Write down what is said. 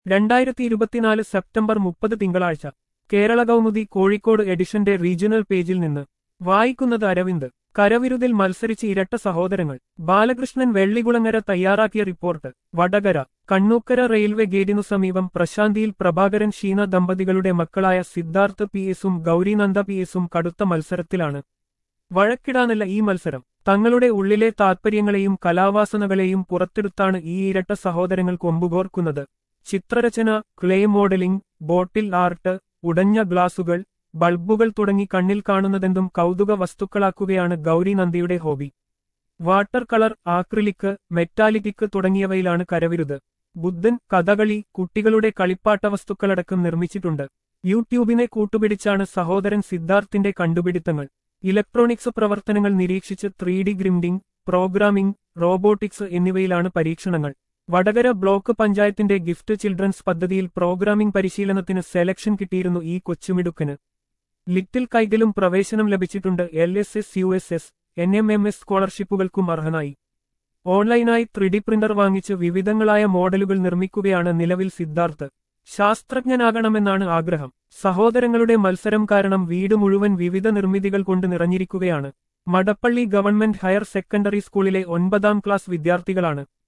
രണ്ടായിരത്തി ഇരുപത്തിനാല് സെപ്റ്റംബർ മുപ്പത് തിങ്കളാഴ്ച കേരള കൗമുദി കോഴിക്കോട് എഡിഷന്റെ റീജിയണൽ പേജിൽ നിന്ന് വായിക്കുന്നത് അരവിന്ദ് കരവിരുതിൽ മത്സരിച്ച് ഇരട്ട സഹോദരങ്ങൾ ബാലകൃഷ്ണൻ വെള്ളികുളങ്ങര തയ്യാറാക്കിയ റിപ്പോർട്ട് വടകര കണ്ണൂക്കര റെയിൽവേ ഗേറ്റിനു സമീപം പ്രശാന്തിയിൽ പ്രഭാകരൻ ഷീന ദമ്പതികളുടെ മക്കളായ സിദ്ധാർത്ഥ് പി എസും ഗൗരീനന്ദ പി എസും കടുത്ത മത്സരത്തിലാണ് വഴക്കിടാനല്ല ഈ മത്സരം തങ്ങളുടെ ഉള്ളിലെ താത്പര്യങ്ങളെയും കലാവാസനകളെയും പുറത്തെടുത്താണ് ഈ ഇരട്ട സഹോദരങ്ങൾ കൊമ്പുകോർക്കുന്നത് ചിത്രരചന ക്ലേ മോഡലിംഗ് ബോട്ടിൽ ആർട്ട് ഉടഞ്ഞ ഗ്ലാസുകൾ ബൾബുകൾ തുടങ്ങി കണ്ണിൽ കാണുന്നതെന്തും കൗതുക വസ്തുക്കളാക്കുകയാണ് ഗൗരി നന്ദിയുടെ hobby water colour acrylic metallic തുടങ്ങിയവയിലാണ് കരവിരുത് ബുദ്ധൻ കഥകളി കുട്ടികളുടെ കളിപ്പാട്ട വസ്തുക്കളടക്കം നിർമ്മിച്ചിട്ടുണ്ട് യൂട്യൂബിനെ കൂട്ടുപിടിച്ചാണ് സഹോദരൻ സിദ്ധാർത്ഥിന്റെ കണ്ടുപിടുത്തങ്ങൾ ഇലക്ട്രോണിക്സ് പ്രവർത്തനങ്ങൾ നിരീക്ഷിച്ച് three D printing programming robotics എന്നിവയിലാണ് പരീക്ഷണങ്ങൾ വടകര ബ്ലോക്ക് പഞ്ചായത്തിന്റെ ഗിഫ്റ്റ് ചിൽഡ്രൻസ് പദ്ധതിയിൽ പ്രോഗ്രാമിംഗ് പരിശീലനത്തിന് സെലക്ഷൻ കിട്ടിയിരുന്നു ഈ കൊച്ചുമിടുക്കന് ലിറ്റിൽ കൈഗിലും പ്രവേശനം ലഭിച്ചിട്ടുണ്ട് L S S U S S N M M S സ്കോളർഷിപ്പുകൾക്കും അർഹനായി ഓൺലൈനായി ത്രിഡി പ്രിന്റർ വാങ്ങിച്ച് വിവിധങ്ങളായ മോഡലുകൾ നിർമ്മിക്കുകയാണ് നിലവിൽ സിദ്ധാർത്ഥ് ശാസ്ത്രജ്ഞനാകണമെന്നാണ് ആഗ്രഹം സഹോദരങ്ങളുടെ മത്സരം കാരണം വീട് മുഴുവൻ വിവിധ നിർമ്മിതികൾ കൊണ്ട് നിറഞ്ഞിരിക്കുകയാണ് മടപ്പള്ളി ഗവൺമെന്റ് ഹയർ സെക്കൻഡറി സ്കൂളിലെ ഒൻപതാം ക്ലാസ് വിദ്യാർത്ഥികളാണ്